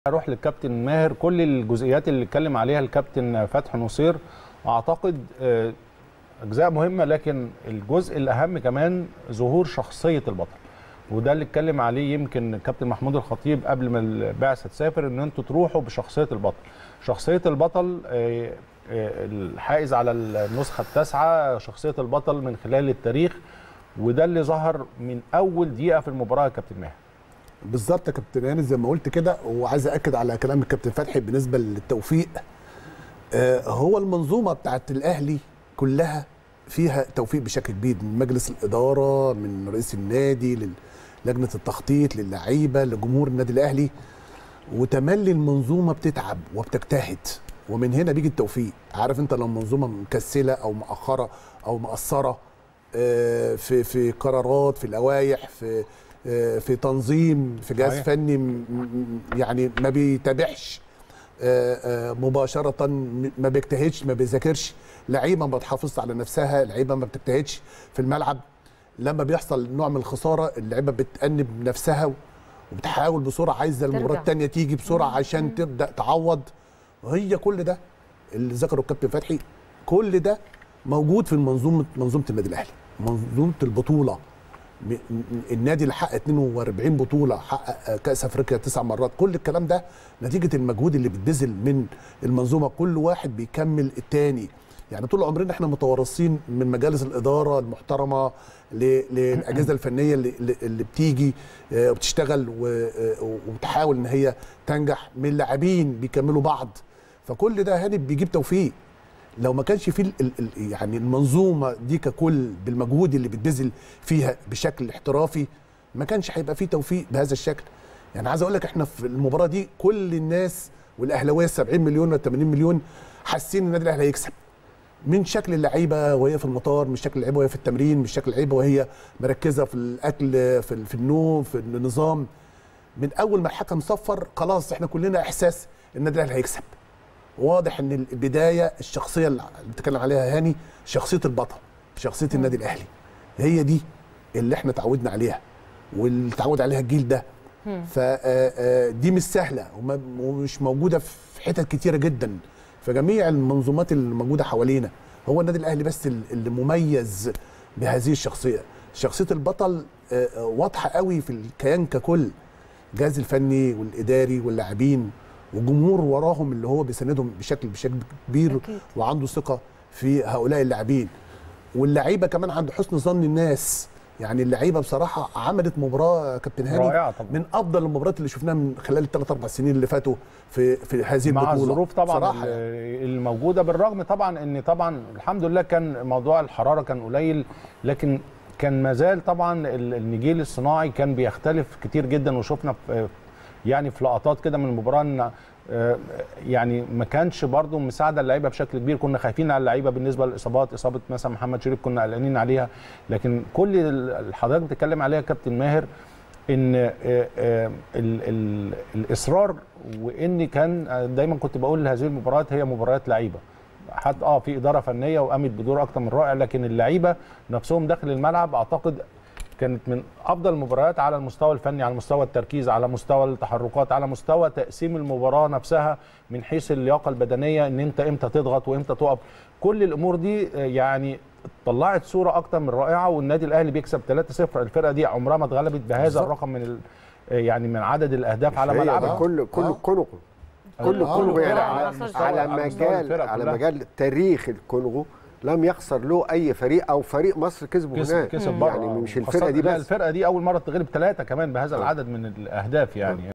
اروح للكابتن ماهر كل الجزئيات اللي اتكلم عليها الكابتن فتحي نصير اعتقد آه، اجزاء مهمه لكن الجزء الاهم كمان ظهور شخصيه البطل وده اللي اتكلم عليه يمكن الكابتن محمود الخطيب قبل ما البعثه تسافر ان انتوا تروحوا بشخصيه البطل شخصيه البطل آه، آه، الحائز على النسخه التاسعه شخصيه البطل من خلال التاريخ وده اللي ظهر من اول دقيقه في المباراه يا كابتن ماهر بالظبط يا كابتن هاني زي ما قلت كده وعايز اكد على كلام الكابتن فتحي بالنسبه للتوفيق آه، هو المنظومه بتاعت الاهلي كلها فيها توفيق بشكل كبير من مجلس الاداره من رئيس النادي لجنه التخطيط للعيبه لجمهور النادي الاهلي وتملي المنظومه بتتعب وبتجتهد ومن هنا بيجي التوفيق عارف انت لو منظومه مكسله او مؤخره او مقصره آه، في في قرارات في لوائح في آه، في تنظيم في جهاز صحيح. فني م- م- يعني ما بيتابعش آه، آه، مباشره م- ما بيجتهدش ما بيذاكرش لعيبه ما بتحافظش على نفسها لعيبه ما بتجتهدش في الملعب لما بيحصل نوع من الخساره اللعيبه بتأنب نفسها وبتحاول بسرعه عايزه المباراه ترجع. الثانيه تيجي بسرعه عشان تبدا تعوض وهي كل ده اللي ذكره الكابتن فتحي كل ده موجود في المنظومه منظومه النادي الاهلي منظومه البطوله م- م- النادي اللي حقق 42 بطوله حقق كاس افريقيا تسع مرات كل الكلام ده نتيجه المجهود اللي بيتبذل من المنظومه كل واحد بيكمل التاني يعني طول عمرنا احنا متوارثين من مجالس الاداره المحترمه ل- للاجهزه الفنيه اللي, اللي- اللي بتيجي آه، وبتشتغل و- آه، وبتحاول ان هي تنجح من لاعبين بيكملوا بعض فكل ده هاني بيجيب توفيق لو ما كانش في ال- ال- ال- يعني المنظومه دي ككل بالمجهود اللي بتبذل فيها بشكل احترافي ما كانش هيبقى في توفيق بهذا الشكل يعني عايز اقول لك احنا في المباراه دي كل الناس والاهلاويه 70 مليون ولا 80 مليون حاسين ان النادي الاهلي هيكسب من شكل اللعيبه وهي في المطار من شكل اللعيبه وهي في التمرين من شكل اللعيبه وهي مركزه في الاكل في, ال- في النوم في النظام من اول ما الحكم صفر خلاص احنا كلنا احساس ان النادي الاهلي هيكسب واضح ان البدايه الشخصيه اللي بتتكلم عليها هاني شخصيه البطل شخصيه النادي الاهلي هي دي اللي احنا اتعودنا عليها واللي اتعود عليها الجيل ده فدي مش سهله وما- ومش موجوده في حتت كتيره جدا في جميع المنظومات اللي موجوده حوالينا هو النادي الاهلي بس اللي مميز بهذه الشخصيه شخصيه البطل آه، آه، واضحه قوي في الكيان ككل الجهاز الفني والاداري واللاعبين وجمهور وراهم اللي هو بيساندهم بشكل بشكل كبير أكيد. وعنده ثقه في هؤلاء اللاعبين واللعيبه كمان عند حسن ظن الناس يعني اللعيبه بصراحه عملت مباراه يا كابتن هاني رائعة طبعا. من افضل المباريات اللي شفناها من خلال الثلاث اربع سنين اللي فاتوا في في هذه مع البطوله الظروف طبعا بصراحة ال- يعني. الموجوده بالرغم طبعا ان طبعا الحمد لله كان موضوع الحراره كان قليل لكن كان مازال طبعا ال- النجيل الصناعي كان بيختلف كتير جدا وشفنا في يعني في لقطات كده من المباراه ان آه، يعني ما كانش برضو مساعده اللعيبه بشكل كبير كنا خايفين على اللعيبه بالنسبه للاصابات اصابه مثلا محمد شريف كنا قلقانين عليها لكن كل اللي حضرتك بتتكلم عليها يا كابتن ماهر ان آه، آه، ال- ال- الاصرار وان كان آه، دايما كنت بقول هذه المباريات هي مباريات لعيبه حتى اه في اداره فنيه وقامت بدور اكتر من رائع لكن اللعيبه نفسهم داخل الملعب اعتقد كانت من افضل المباريات على المستوى الفني على مستوى التركيز على مستوى التحركات على مستوى تقسيم المباراه نفسها من حيث اللياقه البدنيه ان انت امتى تضغط وامتى تقف كل الامور دي آه، يعني طلعت صوره اكتر من رائعه والنادي الاهلي بيكسب 3-0 الفرقه دي عمرها ما اتغلبت بهذا بالظبط. الرقم من ال- آه، يعني من عدد الاهداف على هي ده ملعبها كل كل آه. كونغو كل آه، كونغو يعني الفرق على, على مستوى- على على مستوى مجال الفرق على كلها. مجال تاريخ الكونغو لم يخسر له اي فريق او فريق مصر كسبه كسب هناك كسب بره يعني مش وخاصة الفرقه دي لا، بس الفرقه دي اول مره تغلب ثلاثه كمان بهذا العدد من الاهداف يعني